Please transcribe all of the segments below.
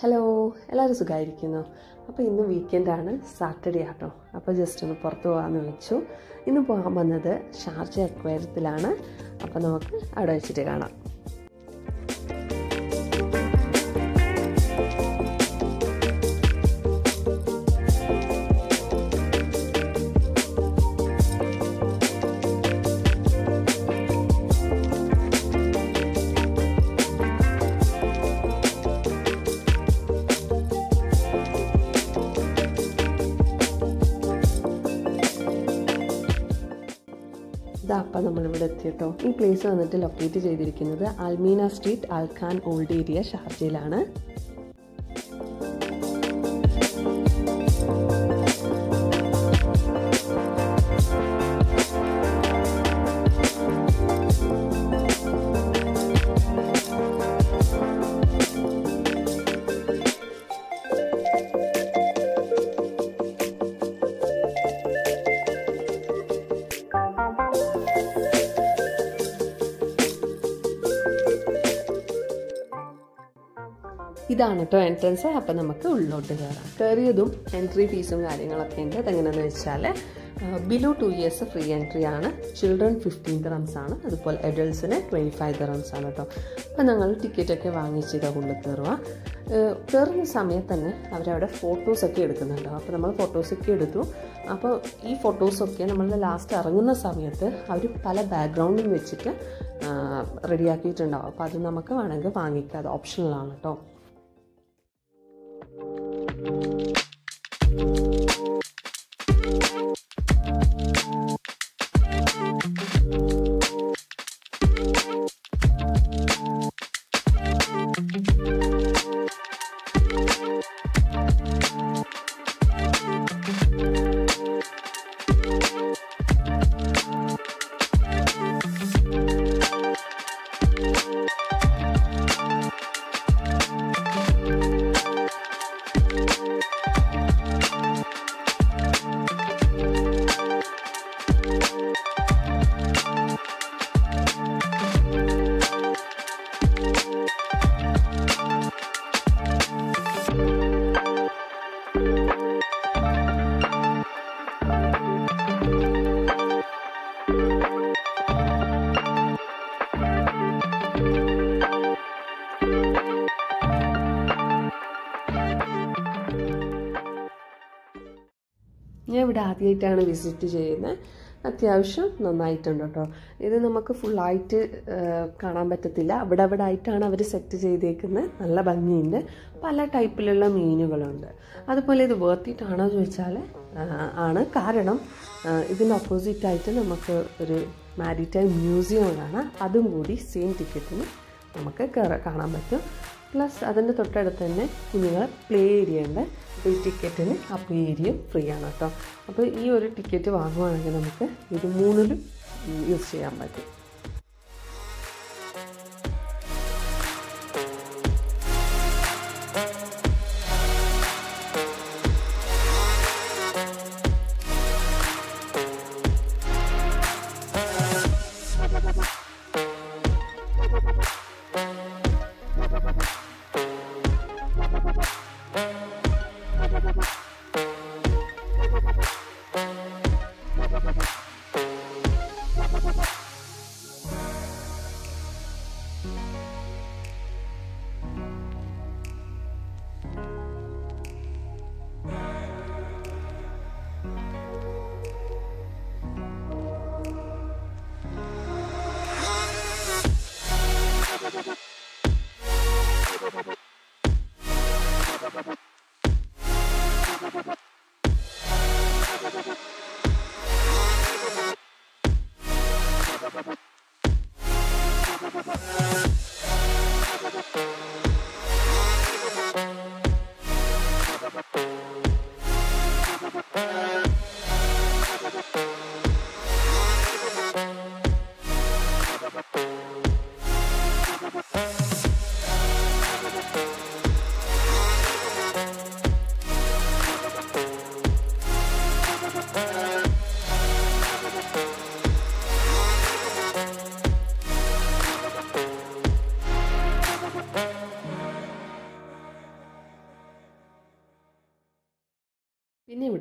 hello എല്ലാവരും സുഖമായിരിക്കുന്നു അപ്പോൾ ഇന്ന് വീക്കെൻഡാണ് സാറ്റർഡേ ആട്ടോ അപ്പോൾ ജസ്റ്റ് ഒന്ന് പുറത്ത് പോകാമെന്ന് വെച്ചു ഇന്ന് പോകാൻ വന്നത് ഷാർജ അക്വേരത്തിലാണ് അപ്പോൾ നമുക്ക് അവിടെ വെച്ചിട്ട് കാണാം ഇതാ അപ്പം നമ്മളിവിടെ എത്തിയിട്ടോ ഈ പ്ലേസ് വന്നിട്ട് ലൊക്കേറ്റ് ചെയ്തിരിക്കുന്നത് Al Mina street Al Khan old area ഷാർജയിലാണ് ഇതാണ് കേട്ടോ എൻട്രൻസ് അപ്പം നമുക്ക് ഉള്ളിലോട്ട് കയറാം കയറിയതും എൻട്രി ഫീസും കാര്യങ്ങളൊക്കെ ഉണ്ട് അതെങ്ങനെയാണെന്ന് വെച്ചാൽ below two years free entry ആണ് ചിൽഡ്രൻ ഫിഫ്റ്റീൻ റംസ് ആണ് അതുപോലെ അഡൾട്ട്സിന് ട്വൻറ്റി ഫൈവ് റംസ് ആണ് കേട്ടോ അപ്പം ഞങ്ങൾ ടിക്കറ്റൊക്കെ വാങ്ങിച്ചിട്ട് ഉള്ളിൽ കയറുക കയറുന്ന സമയത്ത് തന്നെ അവരവിടെ ഫോട്ടോസൊക്കെ എടുക്കുന്നുണ്ടോ അപ്പോൾ നമ്മൾ ഫോട്ടോസൊക്കെ എടുത്തു അപ്പോൾ ഈ ഫോട്ടോസൊക്കെ നമ്മൾ ലാസ്റ്റ് ഇറങ്ങുന്ന സമയത്ത് അവർ പല ബാക്ക്ഗ്രൗണ്ടും വെച്ചിട്ട് റെഡിയാക്കിയിട്ടുണ്ടാവും അപ്പോൾ അത് നമുക്ക് വേണമെങ്കിൽ വാങ്ങിക്കാം അത് ഓപ്ഷണലാണ് കേട്ടോ ഞാൻ ഇവിടെ ആദ്യമായിട്ടാണ് വിസിറ്റ് ചെയ്യുന്നത് അത്യാവശ്യം നന്നായിട്ടുണ്ട് കേട്ടോ ഇത് നമുക്ക് ഫുള്ളായിട്ട് കാണാൻ പറ്റത്തില്ല അവിടെ അവിടെ ആയിട്ടാണ് അവർ സെറ്റ് ചെയ്തേക്കുന്നത് നല്ല ഭംഗിയുണ്ട് പല ടൈപ്പിലുള്ള മീനുകളുണ്ട് അതുപോലെ ഇത് വേർത്തിട്ടാണോ ചോദിച്ചാൽ ആണ് കാരണം ഇതിന് ഓപ്പോസിറ്റായിട്ട് നമുക്ക് ഒരു മാരിടൈം മ്യൂസിയം കാണാം അതും കൂടി സെയിം ടിക്കറ്റിന് നമുക്ക് കാണാൻ പറ്റും പ്ലസ് അതിൻ്റെ തൊട്ടടുത്ത് തന്നെ കുഞ്ഞുങ്ങൾ പ്ലേ ഏരിയ ഉണ്ട് ഈ ടിക്കറ്റിന് ആ പ്ലേ ഏരിയയും ഫ്രീ ആണ് കേട്ടോ അപ്പോൾ ഈ ഒരു ടിക്കറ്റ് വാങ്ങുവാണെങ്കിൽ നമുക്ക് ഇത് മൂന്നിലും യൂസ് ചെയ്യാൻ പറ്റും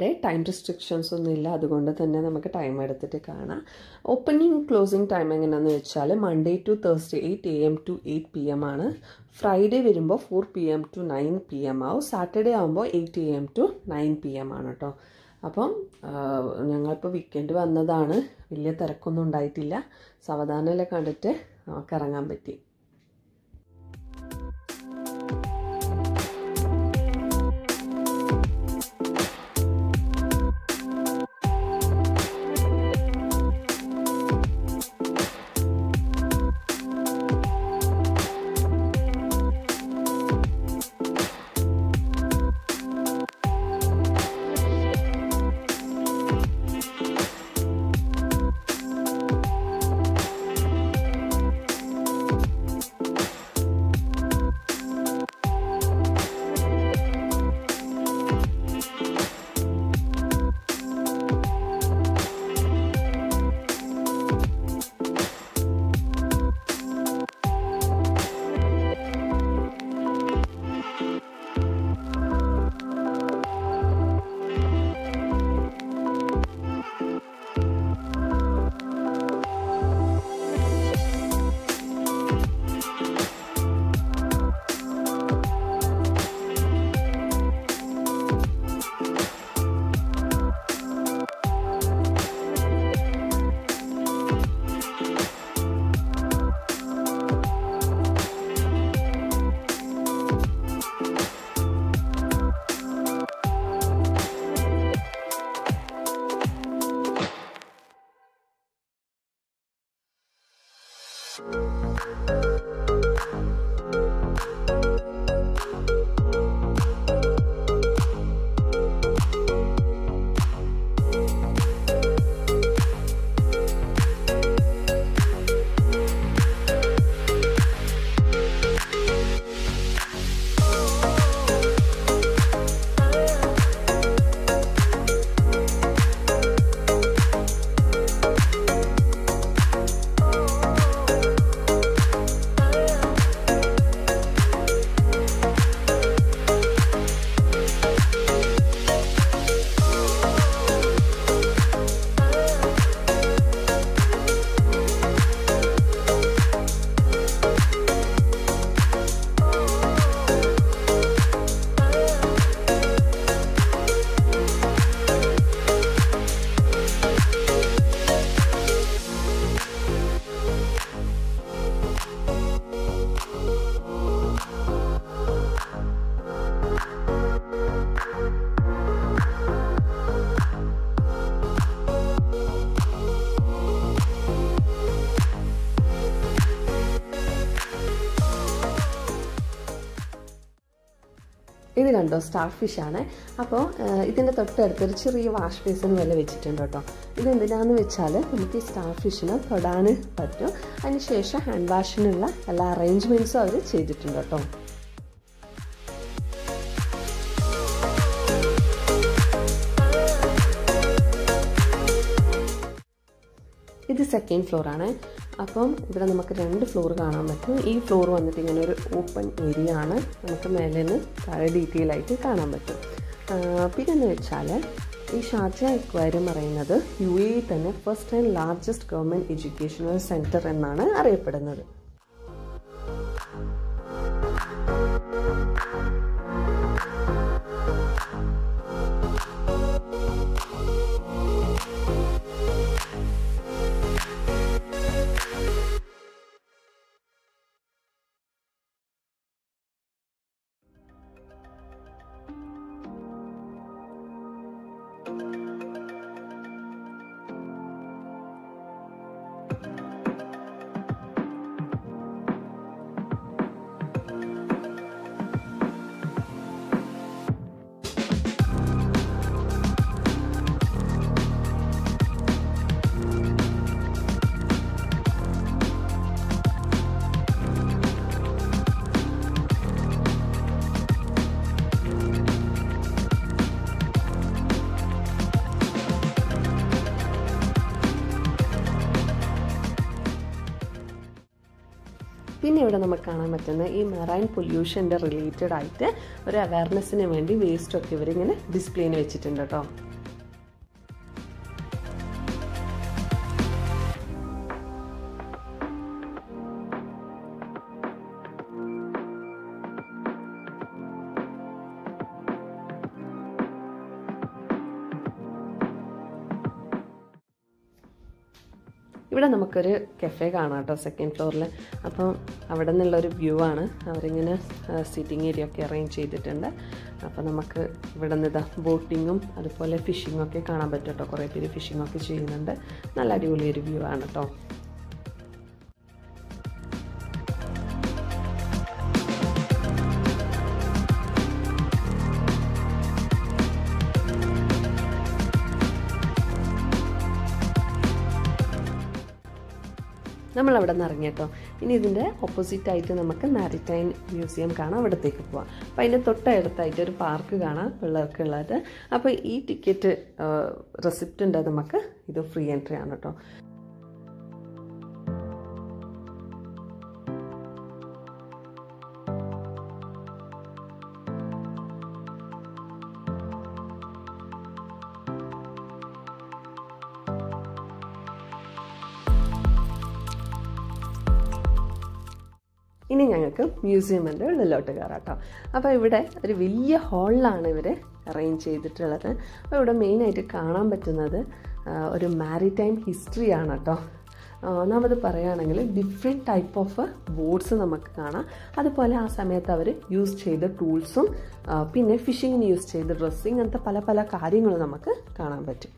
ഇവിടെ ടൈം റെസ്ട്രിക്ഷൻസ് ഒന്നും ഇല്ല അതുകൊണ്ട് തന്നെ നമുക്ക് ടൈം എടുത്തിട്ട് കാണാം ഓപ്പണിംഗ് ക്ലോസിംഗ് ടൈം എങ്ങനെയാണെന്ന് വെച്ചാൽ Monday to Thursday eight A M to eight P M ആണ് ഫ്രൈഡേ വരുമ്പോൾ four P M to nine P M ആവും സാറ്റർഡേ ആകുമ്പോൾ eight A M to nine P M ആണ് കേട്ടോ അപ്പം ഞങ്ങളിപ്പോൾ വീക്കെൻഡ് വന്നതാണ് വലിയ തിരക്കൊന്നും ഉണ്ടായിട്ടില്ല സാവധാനമെല്ലാം കണ്ടിട്ട് നമുക്ക് ഇറങ്ങാൻ പറ്റി ഇത് കണ്ടോ സ്റ്റാർ ഫിഷ് ആണ് അപ്പോൾ ഇതിൻ്റെ തൊട്ടടുത്ത് ഒരു ചെറിയ വാഷ് ബേസിന് വില വെച്ചിട്ടുണ്ട് കേട്ടോ ഇതെന്തിനാന്ന് വെച്ചാൽ നമുക്ക് ഈ സ്റ്റാർ ഫിഷിനെ തൊടാൻ പറ്റും അതിനുശേഷം ഹാൻഡ് വാഷിനുള്ള എല്ലാ അറേഞ്ച്മെൻറ്റ്സും അവർ ചെയ്തിട്ടുണ്ട് കേട്ടോ ഇത് സെക്കൻഡ് ഫ്ലോർ ആണ് അപ്പം ഇവിടെ നമുക്ക് രണ്ട് ഫ്ലോർ കാണാൻ പറ്റും ഈ ഫ്ലോർ വന്നിട്ട് ഇങ്ങനെ ഒരു ഓപ്പൺ ഏരിയ ആണ് നമുക്ക് മേലെ നിന്ന് താഴെ ഡീറ്റെയിൽ ആയിട്ട് കാണാൻ പറ്റും പിന്നെന്ന് വെച്ചാൽ ഈ ഷാർജ എക്വയറിയം പറയുന്നത് യു എ തന്നെ first and largest government educational centre എന്നാണ് അറിയപ്പെടുന്നത് പിന്നെ ഇവിടെ നമുക്ക് കാണാൻ പറ്റുന്ന ഈ മെറൈൻ പൊല്യൂഷൻ്റെ റിലേറ്റഡ് ആയിട്ട് ഒരു അവയർനെസ്സിന് വേണ്ടി വേസ്റ്റൊക്കെ ഇവരിങ്ങനെ ഡിസ്പ്ലേന് വെച്ചിട്ടുണ്ട് കേട്ടോ ഇവിടെ നമുക്കൊരു കെഫെ കാണാം കേട്ടോ സെക്കൻഡ് ഫ്ലോറിൽ അപ്പം അവിടെ നിന്നുള്ളൊരു വ്യൂ ആണ് അവരിങ്ങനെ സിറ്റിംഗ് ഏരിയ ഒക്കെ അറേഞ്ച് ചെയ്തിട്ടുണ്ട് അപ്പോൾ നമുക്ക് ഇവിടെ നിന്ന് ഇതാ ബോട്ടിങ്ങും അതുപോലെ ഫിഷിങ്ങും ഒക്കെ കാണാൻ പറ്റും കേട്ടോ കുറേ പേര് ഫിഷിംഗ് ഒക്കെ ചെയ്യുന്നുണ്ട് നല്ല അടിപൊളി ഒരു വ്യൂ ആണ് കേട്ടോ നമ്മൾ അവിടെ നിന്ന് ഇറങ്ങി കേട്ടോ ഇനി ഇതിൻ്റെ ഓപ്പോസിറ്റ് ആയിട്ട് നമുക്ക് മാരിടൈം മ്യൂസിയം കാണാം അവിടത്തേക്ക് പോവാം അപ്പോൾ അതിൻ്റെ തൊട്ടടുത്തായിട്ട് ഒരു പാർക്ക് കാണാം പിള്ളേർക്കുള്ളത് അപ്പോൾ ഈ ടിക്കറ്റ് റെസിപ്റ്റ് ഉണ്ട് നമുക്ക് ഇത് ഫ്രീ എൻട്രി ആണ് കേട്ടോ ഇനി ഞങ്ങൾക്ക് മ്യൂസിയമിൻ്റെ ഉള്ളിലോട്ട് കയറാം കേട്ടോ അപ്പോൾ ഇവിടെ ഒരു വലിയ ഹാളിലാണ് ഇവർ അറേഞ്ച് ചെയ്തിട്ടുള്ളത് അപ്പോൾ ഇവിടെ മെയിനായിട്ട് കാണാൻ പറ്റുന്നത് ഒരു മാരിടൈം ഹിസ്റ്ററിയാണ് കേട്ടോ ഒന്നാമത് പറയുകയാണെങ്കിൽ ഡിഫറെൻറ്റ് ടൈപ്പ് ഓഫ് ബോട്ട്സ് നമുക്ക് കാണാം അതുപോലെ ആ സമയത്ത് അവർ യൂസ് ചെയ്ത ടൂൾസും പിന്നെ ഫിഷിങ്ങിന് യൂസ് ചെയ്ത ഡ്രസ്സിങ് അങ്ങനത്തെ പല പല കാര്യങ്ങളും നമുക്ക് കാണാൻ പറ്റും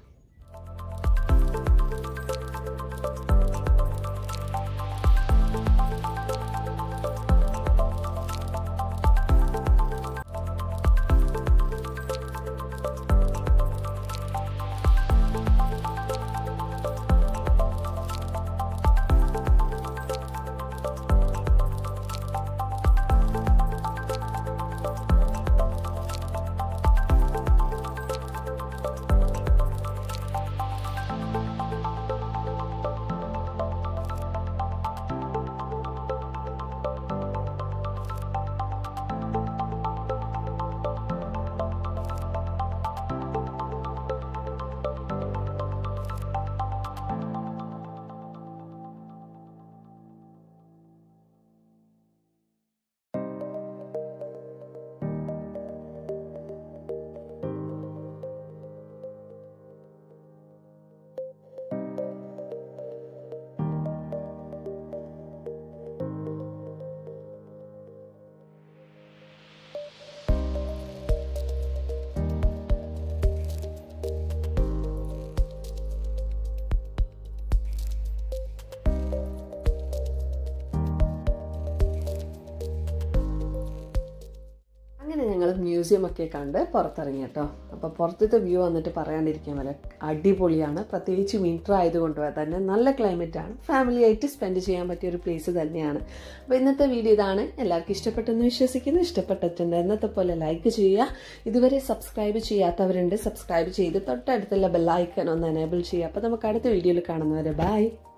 അങ്ങനെ ഞങ്ങൾ മ്യൂസിയം ഒക്കെ കണ്ട് പുറത്തിറങ്ങി കേട്ടോ അപ്പോൾ പുറത്തത്തെ വ്യൂ വന്നിട്ട് പറയാണ്ടിരിക്കാൻ വല്ല അടിപൊളിയാണ് പ്രത്യേകിച്ച് വിൻ്റർ ആയതുകൊണ്ട് തന്നെ നല്ല ക്ലൈമറ്റ് ആണ് ഫാമിലി ആയിട്ട് സ്പെൻഡ് ചെയ്യാൻ പറ്റിയ ഒരു പ്ലേസ് തന്നെയാണ് അപ്പോൾ ഇന്നത്തെ വീഡിയോ ഇതാണ് എല്ലാവർക്കും ഇഷ്ടപ്പെട്ടെന്ന് വിശ്വസിക്കുന്നു ഇഷ്ടപ്പെട്ടിട്ടുണ്ട് എന്നത്തെ പോലെ ലൈക്ക് ചെയ്യുക ഇതുവരെ സബ്സ്ക്രൈബ് ചെയ്യാത്തവരുണ്ട് സബ്സ്ക്രൈബ് ചെയ്ത് തൊട്ടടുത്തുള്ള ബെല്ലൈക്കൺ ഒന്ന് എനേബിൾ ചെയ്യുക അപ്പോൾ നമുക്ക് അടുത്ത വീഡിയോയിൽ കാണുന്നവരെ ബൈ